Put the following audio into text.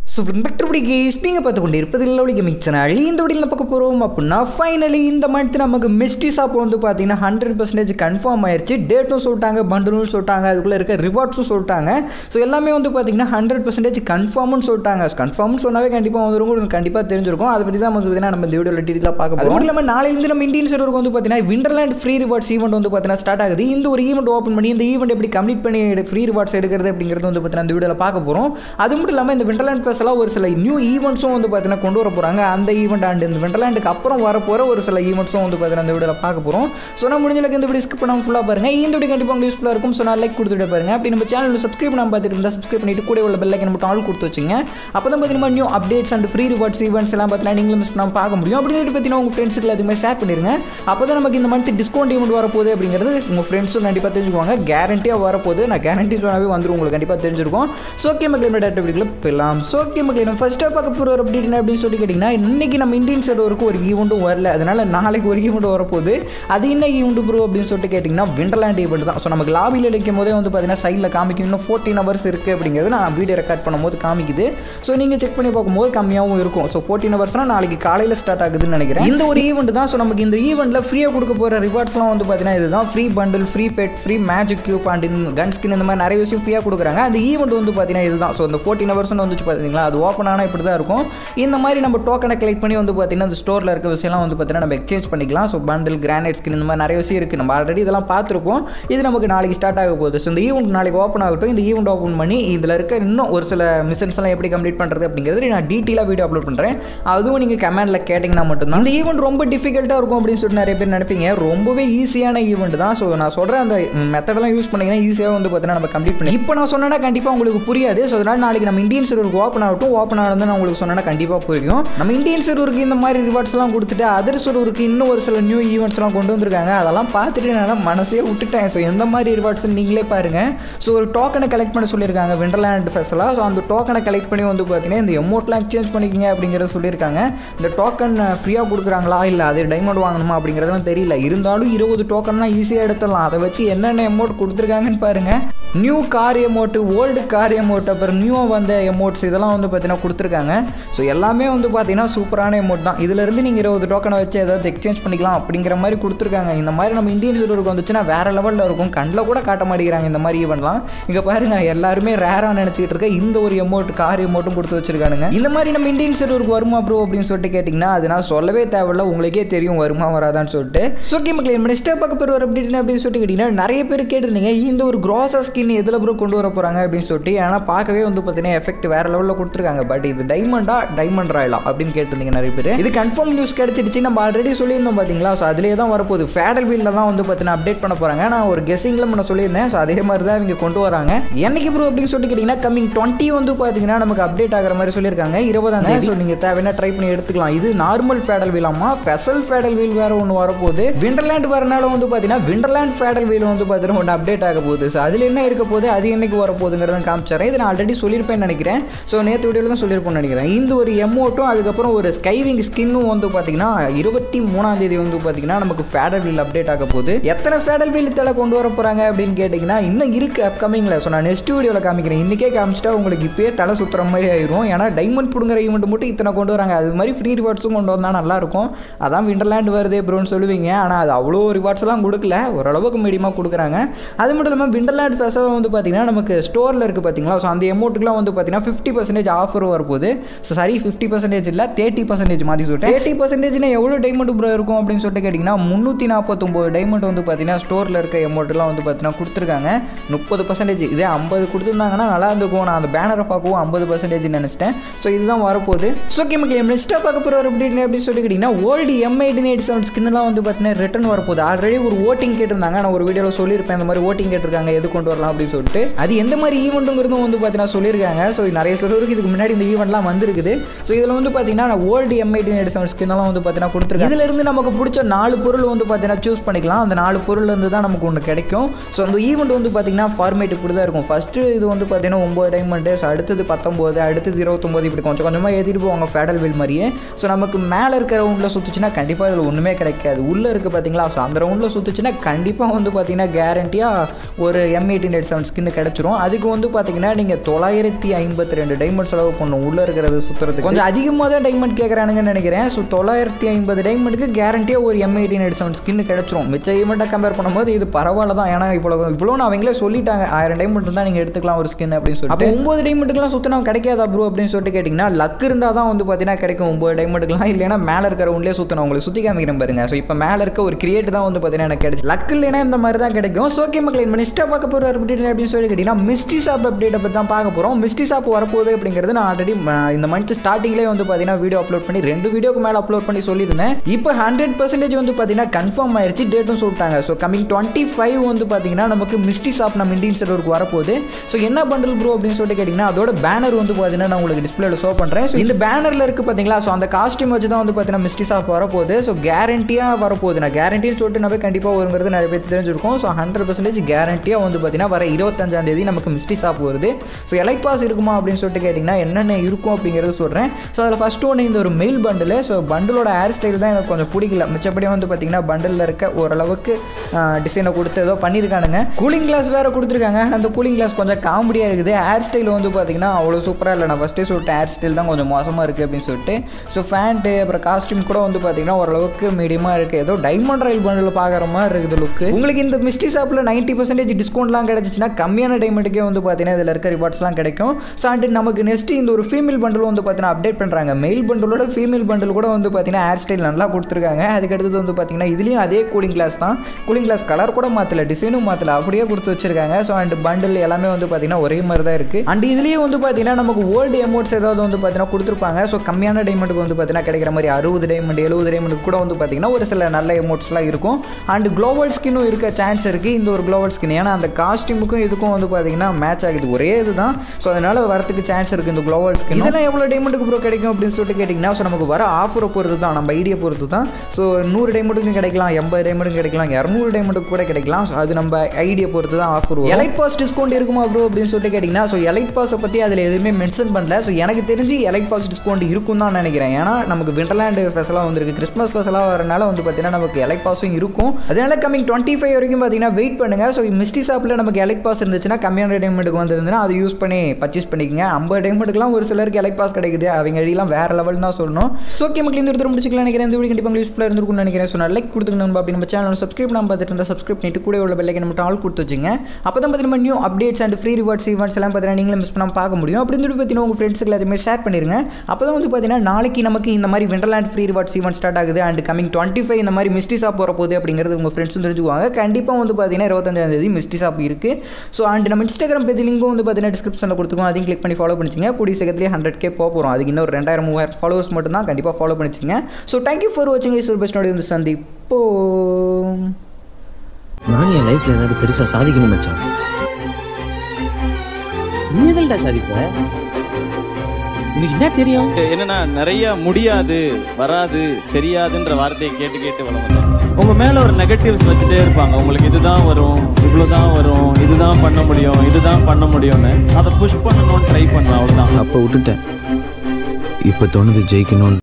so மற்றபடி case நீங்கள் பார்த்து கொண்டு இருப்பது இல்லை கேமிங் சேனல் இந்த வீடியோவில் பார்க்க போகிறோம் அப்படின்னா ஃபைனலி இந்த மந்த் நமக்கு மிஸ்டி ஷாப் வந்து பார்த்தீங்கன்னா ஹண்ட்ரட் பர்சன்டேஜ் கன்ஃபார்ம் ஆயிடுச்சு டேட்டும் சொல்லிட்டாங்க பண்டலும் சொல்லிட்டாங்க அதுக்குள்ளே இருக்க ரிவார்ட்ஸும் சொல்லிட்டாங்க ஸோ எல்லாமே வந்து பார்த்தீங்கன்னா ஹண்ட்ரட் பர்சன்டேஜ் கன்ஃபார்ம்னு சொல்லிட்டாங்க கன்ஃபார்ம்னு சொன்னாவே கண்டிப்பாக வந்துடும் உங்களுக்கு கண்டிப்பாக தெரிஞ்சிருக்கும் அதை பற்றி தான் வந்து பார்த்தீங்கன்னா நம்ம இந்த வீடியோவில் டீட்டெயிலாக பார்க்க போகிறோம் அது மட்டும் இல்லாமல் நாளையிலேருந்து நம்ம இந்தியன் சர்வருக்கு வந்து பார்த்தீங்கன்னா விண்டர்லேண்ட் ஃப்ரீ ரிவார்ட்ஸ் ஈவெண்ட் வந்து பார்த்தீங்கன்னா ஸ்டார்ட் ஆகுது இந்த ஒரு ஈவெண்ட் ஓப்பன் பண்ணி இந்த ஈவெண்ட் எப்படி கம்ப்ளீட் பண்ணி ஃப்ரீ ரிவார்ட்ஸ் எடுக்கிறது அப்படிங்கிறது வந்து பார்த்தீங்கன்னா இந்த வீடியோவில் பார்க்க போகிறோம் அது மட்டும் இல்லாமல் இந்த விண்டர்லேண்ட் ஃபெஸ்ட்லாம் ஒரு சில நியூ ஈவெண்ட்ஸும் வந்து பார்த்தீங்கன்னா கொண்டு வர போகிறாங்க அந்த ஈவெண்ட் அண்ட் இந்த விண்டர்லேண்டுக்கு அப்புறம் வரப்போகிற ஒரு சில ஈவெண்ட்ஸும் வந்து பார்த்தீங்கன்னா இந்த வீடியோவில் பார்க்க போகிறோம் ஸோ நான் முடிஞ்சளவுக்கு இந்த வீடியோ ஸ்கிப் பண்ணாமல் ஃபுல்லாக பாருங்கள் இந்த வீடியோ கண்டிப்பாக உங்களுக்கு யூஸ்ஃபுல்லாக இருக்கும் ஸோ நான் லைக் கொடுத்துட்டு பாருங்க அப்படி நம்ம சேனல் சப்ஸ்கிரைப் பண்ணாமல் பார்த்துட்டு இருந்தால் சப்ஸ்கிரைப் பண்ணிட்டு கூட உள்ள பெல் ஐக்கன் மட்டும் ஆள் கொடுத்து வச்சுங்க அப்போ தான் பார்த்தீங்கன்னா new updates and free rewards events எல்லாம் பார்த்தீங்கன்னா நீங்களும் மிஸ் பண்ணாமல் பார்க்க முடியும் அப்படி சொல்லிட்டு பார்த்தீங்கன்னா உங்கள் ஃப்ரெண்ட்ஸுக்கு எல்லாத்தையுமே ஷேர் பண்ணிருங்க அப்போ தான் நமக்கு இந்த மந்த் டிஸ்கவுண்ட் ஈவெண்ட் வரப்போகுது அப்படிங்கிறது உங்கள் ஃப்ரெண்ட்ஸும் கண்டிப்பாக தெரிஞ்சுக்குவாங்க கேரண்டியாக வரப்போகுது நான் கேரண்டி சொன்னாவே வந்துடும் உங்களுக்கு கண்டிப்பாக தெரிஞ்சிருக்கும் ஸோ ஓகே மக்கள் டேட்டா வீடியோவில் போயிடலாம் ஸோ ஓகே மக்கள் நம்ம ஃபஸ்ட்டாக பார்க்க போகிற ஒரு அப்டேட் என்ன அப்படின்னு சொல்லி கேட்டிங்கன்னா இன்றைக்கி நம்ம இந்தியன் சர்வருக்கு ஒரு ஈவெண்ட்டும் வரல அதனால் நாளைக்கு ஒரு ஈவெண்ட் வரப்போகுது அது என்ன ஈவெண்ட் ப்ரோ அப்படின்னு சொல்லிட்டு கேட்டிங்கன்னா விண்டர்லேண்ட் ஈவெண்ட் தான் ஸோ நமக்கு லாபியில் இழைக்கும் போதே வந்து பார்த்தீங்கன்னா சைடில் காமிக்கும் இன்னும் ஃபோர்டீன் ஹவர்ஸ் இருக்குது அப்படிங்கிறது நான் வீடியோ ரெக்கார்ட் பண்ணும்போது காமிக்குது ஸோ நீங்கள் செக் பண்ணி பார்க்கும்போது கம்மியாகவும் இருக்கும் ஸோ ஃபோர்டீன் ஹவர்ஸ்னால் நாளைக்கு காலையில் ஸ்டார்ட் ஆகுதுன்னு நினைக்கிறேன் இந்த ஒரு ஈவெண்ட் தான் ஸோ நமக்கு இந்த ஈவெண்ட்டில் ஃப்ரீயாக கொடுக்க போகிற ரிவார்ட்ஸ்லாம் வந்து பார்த்தீங்கன்னா இதுதான் free bundle free pet free magic cube and gun skin இந்த மாதிரி நிறைய விஷயம் ஃப்ரீயாக கொடுக்குறாங்க அந்த ஈவெண்ட் வந்து பார்த்தீங்கன்னா இதுதான் ஸோ இந்த ஃபோர்டீன் ஹவர்ஸ்னு வந்துச்சு பார்த்தீங்களா அது ஓப்பன் ஆனால் இப்படி தான் இருக்கும் இந்த மாதிரி நம்ம டோக்கனை கலெக்ட் பண்ணி வந்து பார்த்தீங்கன்னா அந்த ஸ்டோரில் இருக்க விஷயம்லாம் வந்து பார்த்தீங்கன்னா நம்ம எக்ஸ்சேஞ்ச் பண்ணிக்கலாம் ஸோ பண்டில் கிரானைட் ஸ்கின் இந்த மாதிரி நிறைய விஷயம் இருக்குது நம்ம ஆல்ரெடி இதெல்லாம் பார்த்துருப்போம் இது நமக்கு நாளைக்கு ஸ்டார்ட் ஆக போகுது ஸோ இந்த ஈவெண்ட் நாளைக்கு ஓப்பன் ஆகட்டும் இந்த ஈவெண்ட் ஓப்பன் பண்ணி இதில் இருக்க இன்னும் ஒரு சில மிஷன்ஸ் எல்லாம் எப்படி கம்ப்ளீட் பண்ணுறது அப்படிங்கிறது நான் டீட்டெயிலாக வீடியோ அப்லோட் பண்ணுறேன் அதுவும் நீங்கள் கமெண்டில் கேட்டிங்கன்னா மட்டும்தான் இந்த ஈவெண்ட் ரொம்ப டிஃபிகல்ட்டாக இருக்கும் அப்படின்னு சொல்லிட்டு நிறைய பேர் நினைப்பீங்க ரொம்பவே ஈஸியான ஈவெண்ட் தான் ஸோ நான் சொல்கிற அந்த மெத்தடெல்லாம் யூஸ் பண்ணிங்கன்னா ஈஸியாக வந்து பார்த்தீங்கன்னா நம்ம கம்ப்ளீட் பண்ணி இப்போ நான் சொன்னேன்னா கண்டிப்பாக உங்களுக்கு புரியாது ஸோ அதனால் நாளைக்கு நம்ம இந்தியன் சர்வருக்கு ஓப்பன் ஆகட்டும் ஓப்பன் ஆனது நான் உங்களுக்கு சொன்னேன்னா கண்டிப்பாக புரியும் நம்ம இந்தியன் சர்வருக்கு இந்த மாதிரி ரிவார்ட்ஸ்லாம் கொடுத்துட்டு அதர் சர்வருக்கு இன்னும் ஒரு சில நியூ ஈவெண்ட்ஸ்லாம் கொண்டு வந்திருக்காங்க அதெல்லாம் பார்த்துட்டு நான் மனசே விட்டுட்டேன் ஸோ எந்த மாதிரி ரிவார்ட்ஸ் நீங்களே பாருங்கள் ஸோ ஒரு டோக்கனை கலெக்ட் பண்ண சொல்லியிருக்காங்க விண்டர்லேண்ட் ஃபெஸ்டலாக ஸோ அந்த டோக்கனை கலெக்ட் பண்ணி வந்து பார்த்தீங்கன்னா இந்த எமௌண்ட்லாம் எக்ஸ்சேஞ்ச் பண்ணிக்கிங்க அப்படிங்கிறத சொல்லியிருக்காங்க இந்த டோக்கன் ஃப்ரீயாக கொடுக்குறாங்களா இல்லை அது டைமண்ட் வாங்கணுமா அப்படிங்கிறதுலாம் தெரியல இருந்தாலும் இருபது டோக்கன்லாம் ஈஸியாக எடுத்துடலாம் அதை வச்சு என்னென்ன எமௌண்ட் கொடுத்துருக்காங்கன்னு பாருங்கள் new car amount old car amount அப்புறம் நியூவாக வந்த எமௌண்ட்ஸ் இதெல்லாம் வந்து பார்த்தீங்கன்னா கொடுத்துருக்காங்க ஸோ எல்லாமே வந்து பார்த்தீங்கன்னா சூப்பரான எமௌண்ட் தான் இதிலேருந்து நீங்கள் இருபது டோக்கனை வச்சு ஏதாவது எக்ஸ்சேஞ்ச் பண்ணிக்கலாம் அப்படிங்கிற மாதிரி கொடுத்துருக்காங்க இந்த மாதிரி நம்ம இந்தியன் சர்வருக்கு வந்துச்சுன்னா வேறு லெவலில் இருக்கும் கண்ணில் கூட காட்ட மாட்டேங்கிறாங்க இந்த மாதிரி ஈவெண்ட்லாம் இங்கே பாருங்க எல்லாருமே ரேராக நினச்சிக்கிட்டு இருக்க இந்த ஒரு எமௌண்ட் கார் எமௌண்ட்டும் கொடுத்து வச்சிருக்கானுங்க இந்த மாதிரி நம்ம இந்தியன் சர்வருக்கு வருமா ப்ரோ அப்படின்னு சொல்லிட்டு கேட்டிங்கன்னா அது நான் சொல்லவே தேவையில்ல உங்களுக்கே தெரியும் வருமா வராதான்னு சொல்லிட்டு ஸோ ஓகே மக்களே நெக்ஸ்ட் பார்க்க போகிற ஒரு அப்படின்னு அப்படின்னு சொல்லிட்டு கேட்டிங்கன்னா நிறைய பேர் கேட்டிருந்தீங்க இந்த ஒரு க்ராசஸ் ஸ்கின் எதில் ப்ரோ கொண்டு வர போகிறாங்க அப்படின்னு சொல்லிட்டு ஏன்னா பார்க்கவே வந்து பார்த்தீங்கன்னா எஃபெக்ட் வேறு லெவலில் கொடுத்துருக்காங்க பட் இது டைமண்டா டைமண்ட் ராயலா அப்படின்னு கேட்டிருந்தீங்க நிறைய பேர் இது கன்ஃபார்ம் நியூஸ் கிடச்சிடுச்சு நம்ம ஆல்ரெடி சொல்லியிருந்தோம் பார்த்தீங்களா ஸோ அதிலே தான் வரப்போகுது ஃபேடல் வீலில் தான் வந்து பார்த்தீங்கன்னா அப்டேட் பண்ண போகிறாங்க நான் ஒரு கெஸிங்கில் நான் சொல்லியிருந்தேன் ஸோ அதே மாதிரி தான் இவங்க கொண்டு வராங்க என்னைக்கு ப்ரோ அப்படின்னு சொல்லிட்டு கேட்டிங்கன்னா கம்மிங் டுவெண்ட்டி வந்து பார்த்தீங்கன்னா நமக்கு அப்டேட் ஆகிற மாதிரி சொல்லியிருக்காங்க இருபதாம் தேதி ஸோ நீங்கள் தேவையான ட்ரை பண்ணி எடுத்துக்கலாம் இது நார்மல் ஃபேடல் வீலாமா ஃபெசல் ஃபேடல் வீல் வேறு ஒன்று வரப்போகுது விண்டர்லேண்ட் வரனால வந்து பார்த்தீங்கன்னா விண்டர்லேண்ட் ஃபேடல் வீல் வந்து பார்த்தீங்கன்னா ஒன்று அப்டேட் ஆக போகுது ஸோ அதில் என்ன இருக்க போகுது அது என்னைக்கு வர போகுதுங்கிறத காமிச்சிடறேன் இது நான் ஆல்ரெடி சொல்லியிருப்பேன்னு நினைக்கிறேன் ஸோ நேற்று வீடியோவில் தான் சொல்லியிருப்போம்னு நினைக்கிறேன் இந்த ஒரு எமௌண்ட்டும் அதுக்கப்புறம் ஒரு ஸ்கைவிங் ஸ்கின்னும் வந்து பார்த்தீங்கன்னா இருபத்தி மூணாம் தேதி வந்து பார்த்தீங்கன்னா நமக்கு ஃபேடல் வீல் அப்டேட் ஆக போகுது எத்தனை ஃபேடல் வீல் தலை கொண்டு வர போகிறாங்க அப்படின்னு கேட்டிங்கன்னா இன்னும் இருக்குது அப்கமிங்கில் ஸோ நான் நெக்ஸ்ட் வீடியோவில் காமிக்கிறேன் இன்றைக்கே காமிச்சிட்டா உங்களுக்கு இப்போயே தலை சுற்றுற மாதிரி ஆயிரும் ஏன்னா டைமண்ட் பிடுங்குற ஈவெண்ட் மட்டும் இத்தனை கொண்டு வராங்க அது மாதிரி ஃப்ரீ ரிவார்ட்ஸும் கொண்டு வந்தால் நல்லாயிருக்கும் அதான் விண்டர்லேண்ட் வருது ப்ரோன்னு சொல்லுவீங்க ஆனால் அது அவ்வளோ ரிவார்ட்ஸ்லாம் கொடுக்கல ஓரளவுக்கு மீடியமாக கொடுக்குறாங்க அது மட்டும் இல்லாமல் விண்டர்லேண்ட் ஃபெஸ்டிவல் வந்து பார்த்தீங்கன்னா நமக்கு ஸ்டோரில் இருக்குது பார்த்தீங்களா ஸோ அந்த அமௌண்ட்டுக்குலாம் வந்து பார்த்தீங்கன்னா ஃபிஃப்டி பர்சன்டேஜ் ஆஃபர் வரப்போகுது ஸோ சரி ஃபிஃப்டி பர்சன்டேஜ் இல்லை தேர்ட்டி பர்சன்டேஜ் மாதிரி சொல்லிட்டு தேர்ட்டி பர்சன்டேஜ்னா எவ்வளோ டைமண்ட் ப்ரோ இருக்கும் அப்படின்னு சொல்லிட்டு கேட்டிங்கன்னா முந்நூற்றி நாற்பத்தொம்போது டைமண்ட் வந்து பார்த்தீங்கன்னா ஸ்டோரில் இருக்க அமௌண்ட்லாம் வந்து பார்த்தீங்கன்னா கொடுத்துருக்காங்க முப்பது பர்சன்டேஜ் இதே ஐம்பது கொடுத்துருந்தாங்கன்னா நல்லா இருந்திருக்கும் நான் அந்த பேனரை பார்க்கவும் ஐம்பது பர்சன்டேஜ் நினச்சிட்டேன் ஸோ இதுதான் வரப்போகுது ஸோ ஓகே மக்கள் நெக்ஸ்ட்டாக பார்க்க போகிற ஒரு அப்படின்னு எப்படி சொல்லி கேட்டிங்கன்னா old M eighteen eight seven ஸ்கின்லாம் வந்து பார்த்தீங்கன்னா ரிட்டன் வரப்போகுது ஆல்ரெடி ஒரு ஓட்டிங் கேட்டிருந்தாங்க நான் ஒரு வீடியோவில் சொல்லியிருப்பேன் இந்த மாதிரி ஓட்டிங் கேட்டிருக்காங்க எது கொண்டு வரலாம் அப்படின்னு சொல்லிட்டு அது எந்த மாதிரி ஈவெண்ட்டுங்கிறதும் வந்து பார்த்தீங்கன்னா சொல்லியிருக்காங்க ஸோ நிறைய சொல்லுவருக்கு இதுக்கு முன்னாடி இந்த ஈவெண்ட்லாம் வந்திருக்குது ஸோ இதில் வந்து பார்த்தீங்கன்னா old M eighteen eight seven ஸ்கின்லாம் வந்து பார்த்தீங்கன்னா கொடுத்துருக்காங்க இதிலிருந்து நமக்கு பிடிச்ச நாலு பொருள் வந்து பார்த்தீங்கன்னா சூஸ் பண்ணிக்கலாம் அந்த நாலு பொருள்லேருந்து தான் நமக்கு ஒன்று கிடைக்கும் ஸோ அந்த ஈவெண்ட் வந்து பார்த்தீங்கன்னா ஃபார்மேட் இப்படி தான் இருக்கும் ஃபஸ்ட்டு இது வந்து பார்த்தீங்கன்னா ஒம்பது டைமண்டு ஸோ அடுத்தது பத்தொம்போது அடுத்தது இருபத்தொம்போது இப்படி கொஞ்சம் கொஞ்சமாக ஏற்றிட்டு போவாங்க ஃபேடல் வில் மாதிரியே ஸோ நமக்கு மேலே இருக்கிற ரவுண்டில் சுற்றுச்சுன்னா கண்டிப்பாக இதில் ஒன்றுமே கிடைக்காது உள்ளே இருக்குது பார்த்தீங்களா ஸோ அந்த ரவுண்டில் சுற்றுச்சுன்னா கண்டிப்பாக வந்து பார்த்தீங்கன்னா கேரண்டியாக ஒரு M eighteen eight seven skin கிடச்சிரும் அதுக்கு வந்து பார்த்தீங்கன்னா நீங்கள் தொள்ளாயிரத்தி ஐம்பத்தி ரெண்டு டைமண்ட் டைமண்ட் செலவு பண்ணும் உள்ளே இருக்கிறது சுற்றுறதுக்கு கொஞ்சம் அதிகமாக தான் டைமண்ட் கேட்குறானுங்கன்னு நினைக்கிறேன் ஸோ தொள்ளாயிரத்தி ஐம்பது டைமண்டுக்கு கேரண்டியாக ஒரு M eighteen eight seven skin கிடச்சிரும் மிச்ச ஈவெண்ட்டை கம்பேர் பண்ணும்போது இது பரவாயில்ல தான் ஏன்னா இவ்வளோ இவ்வளோன்னு அவங்களே சொல்லிட்டாங்க ஆயிரம் டைமண்ட் இருந்தால் நீங்கள் எடுத்துக்கலாம் ஒரு ஸ்கின் அப்படின்னு சொல்லி அப்போ ஒம்பது டைமண்ட்டுக்குலாம் சுற்றினா கிடைக்காதா ப்ரோ அப்படின்னு சொல்லிட்டு கேட்டிங்கன்னா லக் இருந்தால் தான் வந்து பார்த்தீங்கன்னா கிடைக்கும் ஒம்பது டைமண்ட்டுக்குலாம் இல்லைன்னா மேலே இருக்கிற ஒன்லேயே சுற்றணும் உங்களுக்கு சுற்றி காமிக்கிறேன் பாருங்க ஸோ இப்போ மேலே இருக்க ஒரு கிரியேட் தான் வந்து பார்த்தீங்கன்னா எனக்கு கிடைச்சு லக் இல்லைன்னா இந்த மாதிரி தான் கிடைக்கும் ஸோ ஓகே மக்கள் பண்ணி இஷ்டம் பார்க்க போகிற அப்டேட் அப்படின்னு சொல்லி கேட்டிங்கன்னா மிஸ்டி ஷாப் அப்டேட்டை பற்றி தான் பார்க்க போகிறோம் மிஸ்டி ஷாப் வரப்போகுது அப்படிங்கிறது நான் ஆல்ரெடி இந்த மந்த் ஸ்டார்டிங்லேயே வந்து பார்த்தீங்கன்னா வீடியோ அப்லோட் பண்ணி ரெண்டு வீடியோக்கு மேலே அப்லோட் பண்ணி சொல்லியிருந்தேன் இப்போ ஹண்ட்ரட் பர்சன்டேஜ் வந்து பார்த்தீங்கன்னா கன்ஃபார்ம் ஆயிருச்சு டேட்டும் சொல்லிட்டாங்க ஸோ கமிங் டுவெண்ட்டி ஃபைவ் வந்து பார்த்தீங்கன்னா நமக்கு மிஸ்டி ஷாப் நம்ம இந்தியன் சர்வருக்கு வரப்போகுது ஸோ என்ன பண்டல் ப்ரோ அப்படின்னு சொல்லிட்டு கேட்டிங்கன்னா அதோட பேனர் வந்து பார்த்தீங்கன்னா நான் உங்களுக்கு டிஸ்பிளேல ஷோ பண்ணுறேன் ஸோ இந்த பேனரில் இருக்குது பார்த்தீங்களா ஸோ அந்த காஸ்டியூம் வச்சு தான் வந்து பார்த்தீங்கன்னா மிஸ்டி ஷாப் வரப்போகுது ஸோ கேரண்டியாக வரப்போகுது நான் கேரண்டின்னு சொல்லிட்டு நான் போய் கண்டிப்பாக வருங்கிறது நிறைய பேர் தெரிஞ்சிருக்கும் ஸோ ஹண்ட்ரட் பர்சன்டேஜ் கேரண்டியாக வந்து பார்த்தீங்கன்னா வர இருபத்தஞ்சாம் தேதி நமக்கு மிஸ்டி ஷாப் வருது ஸோ எலைட் பாஸ் இருக்குமா அப்படின்னு சொல்லிட்டு கேட்டிங்கன்னா என்னென்ன இருக்கும் அப்படிங்கிறது சொல்கிறேன் ஸோ அதில் ஃபஸ்ட்டு ஒன்று இந்த ஒரு மெயில் பண்டில் ஸோ பண்டிலோட ஹேர் ஸ்டைல் தான் எனக்கு கொஞ்சம் பிடிக்கல மிச்சப்படி வந்து பார்த்தீங்கன்னா பண்டிலில் இருக்க ஓரளவுக்கு டிசைனை கொடுத்து ஏதோ பண்ணியிருக்கானுங்க கூலிங் கிளாஸ் வேறு கொடுத்துருக்காங்க அந்த கூலிங் கிளாஸ் கொஞ்சம் காமெடியாக இருக்குது ஹேர் ஸ்டைல் வந்து பார்த்தீங்கன்னா அவ்வளோ சூப்பராக இல்லை நான் ஃபஸ்ட்டே சொல்லிட்டு ஹேர் ஸ்டைல் தான் கொஞ்சம் மோசமாக இருக்குது அப்படின்னு சொல்லிட்டு ஸோ ஃபேண்ட்டு அப்புறம் காஸ்டியூம் கூட வந்து பார்த்தீங்கன்னா ஓரளவுக்கு மீடியமாக இருக்குது ஏதோ டைமண்ட் ரயில் பண்டில் பார்க்குற மாதிரி இருக்குது லுக்கு உங்களுக்கு இந்த மிஸ்டி ஷாப்பில் நைன்ட்டி பர்சன்டேஜ் டிஸ்கவுண்ட்லாம் கிடச்சிச்சின்னா கம்மியான டைமண்டுக்கே வந்து பார்த்தீங்கன்னா இதில் இருக்க ரிவார்ட்ஸ்லாம் கிடைக்கும் ஸோ அண்ட் நமக்கு நெக்ஸ்ட் இந்த ஒரு ஃபீமேல் பண்டில் வந்து பார்த்தீங்கன்னா அப்டேட் பண்ணுறாங்க மெயில் பண்டிலோட ஃபீமேல் பண்டில் கூட வந்து பார்த்தீங்கன்னா ஹேர் ஸ்டைல் நல்லா கொடுத்துருக்காங்க அதுக்கடுத்தது வந்து பார்த்தீங்கன்னா இதுலேயும் அதே கூலிங் கிளாஸ் தான் கூலிங் கிளாஸ் கலர் கூட மாற்றல டிசைனும் மாற்றல அப்படியே கொடுத்து வச்சிருக்காங்க ஸோ அண்ட் பண்டில் எல்லாமே வந்து பார்த்தீங்கன்னா ஒரே மாதிரி தான் இருக்குது அண்ட் இதுலேயே வந்து பார்த்தீங்கன்னா நமக்கு ஓல்டு எமௌண்ட்ஸ் ஏதாவது வந்து பார்த்தீங்கன்னா கொடுத்துருப்பாங்க ஸோ கம்மியான டைமண்டுக்கு வந்து பார்த்தீங்கன்னா கிடைக்கிற மாதிரி அறுபது டைமண்ட் எழுபது டைமண்டுக்கு கூட வந்து பார்த்தீங்கன்னா ஒரு சில நல்ல எமௌண்ட்ஸ்லாம் இருக்கும் அண்ட் குளோபல் ஸ்கின்னும் இருக்க சான்ஸ் இருக்குது இந்த ஒரு குளோபல் ஸ்கின் ஏன்னா அந்த காஸ்டியூமுக்கும் இதுக்கும் வந்து பார்த்தீங்கன்னா மேட்ச் ஆகுது ஒரே இதுதான் ஸோ அதனால் வரதுக்கு சான்ஸ் இருக்குது இந்த குளோபல் ஸ்கின் இதெல்லாம் எவ்வளோ டைமண்டுக்கு ப்ரோ கிடைக்கும் அப்படின்னு சொல்லிட்டு கேட்டிங்கன்னா ஸோ நமக்கு வர ஆஃபரை பொறுத்து தான் நம்ம ஐடியா பொறுத்து தான் ஸோ நூறு டைமண்டுக்கும் கிடைக்கலாம் எண்பது டைமண்டுக்கும் கிடைக்கலாம் இரநூறு டைமண்டுக்கு கூட கிடைக்கலாம் ஸோ அது நம்ம ஐடியா பொறுத்து தான் ஆஃபர் வரும் எலைட் பாஸ் டிஸ்கவுண்ட் இருக்குமா ப்ரோ அப்படின்னு சொல்லிட்டு கேட்டிங்கன்னா ஸோ எலைட் பாஸை பற்றி அதில் எதுவுமே மென்ஷன் பண்ணல ஸோ எனக்கு தெரிஞ்சு எலைட் பாஸ் டிஸ்கவுண்ட் இருக்கும் தான் நினைக்கிறேன் ஏன்னா நமக்கு விண்டர்லேண்ட் ஃபெஸ்லாம் வந்திருக்கு கிறிஸ்மஸ் ஃபெஸ்லாம் வரனால வந்து பார்த்தீங்கன்னா நமக்கு எலைட் பாஸும் இருக்கும் அதனால கம்மிங் டுவெண்ட்டி ஃபைவ் வரைக்கும் பார்த்தீங்கன்னா வெயிட் பண்ணுங்கள் ஸோ மிஸ்டி ஷாப்பில் நமக்கு எலைட் பாஸ் இருந்துச்சுன்னா கம்மியான டைமண்டுக்கு வந்திருந்துன்னா அதை யூஸ் பண்ணி பர்ச்சேஸ் பண்ணிக்கங்க ஐம்பது டைமண்டுக்குலாம் ஒரு சிலருக்கு எலைட் பாஸ் கிடைக்குது அவங்க அடியெல்லாம் வேறு லெவல் தான் சொல்லணும் ஸோ ஓகே மக்கள் இந்த ஒருத்தர் முடிச்சுக்கலாம் நினைக்கிறேன் இந்த வீடியோ கண்டிப்பாக யூஸ்ஃபுல்லாக இருந்திருக்கும்னு நினைக்கிறேன் ஸோ நான் லைக் கொடுத்துக்கணும் அப்படி நம்ம சேனல் சப்ஸ்கிரைப் நம்ம பார்த்துட்டு இருந்தால் சப்ஸ்கிரைப் பண்ணிட்டு கூட உள்ள பெல்லைக்கை நம்ம ஆள் கொடுத்து வச்சுங்க அப்போ தான் பார்த்தீங்கன்னா new updates and free rewards events எல்லாம் பார்த்தீங்கன்னா நீங்களும் மிஸ் பண்ணாமல் பார்க்க முடியும் அப்படி சொல்லி பார்த்தீங்கன்னா உங்கள் ஃப்ரெண்ட்ஸுக்கு எல்லாத்தையுமே ஷேர் பண்ணிருங்க அப்போ தான் வந்து பார்த்தீங்கன்னா நாளைக்கு நமக்கு இந்த மாதிரி winterland free rewards event start ஆகுது அண்ட் கமிங் டுவெண்ட்டி ஃபைவ் இந்த மாதிரி மிஸ்டி ஷாப் போகிற போகுது அப்படிங்கிறது உங்கள் ஃப்ரெண்ட்ஸும் தெரிஞ்சுக்குவாங்க கண்டிப்பாக வந்து பார்த்தீங்கன்னா இருபத்தஞ்சாம் தேதி மிஸ்டி ஷாப் இருக்குது ஸோ அண்ட் நம்ம இன்ஸ்டாகிராம் பேஜ் லிங்கும் வந்து பார்த்தீங்கன்னா டிஸ்கிரிப்ஷனில் கொடுத்துருக்கோம் அதையும் கிளிக் பண்ணி ஃபாலோ பண்ணிச்சிங்க கூடிய சீக்கிரத்துலேயே ஹண்ட்ரட் கே போக போகிறோம் அதுக்கு இன்னொரு ரெண்டாயிரம் மூவாயிரம் ஃபாலோவர்ஸ் மட்டும் தான் கண்டிப்பாக ஃபாலோ பண்ணிச்சிங்க ஸோ தேங்க்யூ ஃபார் வாட்சிங் இஸ் பெஸ்ட் வந்து சந்திப்போம் நான் என் லைஃப்ல ஏதாவது பெருசா சாதிக்கணும் மச்சான் நீ எதில்டா சாதிப்ப உனக்கு என்ன தெரியும் என்னன்னா நிறைய முடியாது வராது தெரியாதுன்ற வார்த்தையை கேட்டு கேட்டு வளர்ந்தேன் உங்க மேல ஒரு நெகட்டிவ்ஸ் வச்சுட்டே இருப்பாங்க உங்களுக்கு இதுதான் வரும் இவ்வளவுதான் வரும் இதுதான் பண்ண முடியும் இதுதான் பண்ண முடியும்னு அதை புஷ் பண்ணணும்னு ட்ரை பண்ணுவேன் அவ்வளவுதான் அப்போ விட்டுட்டேன் இப்போ தோணுது ஜெயிக்கணும்னு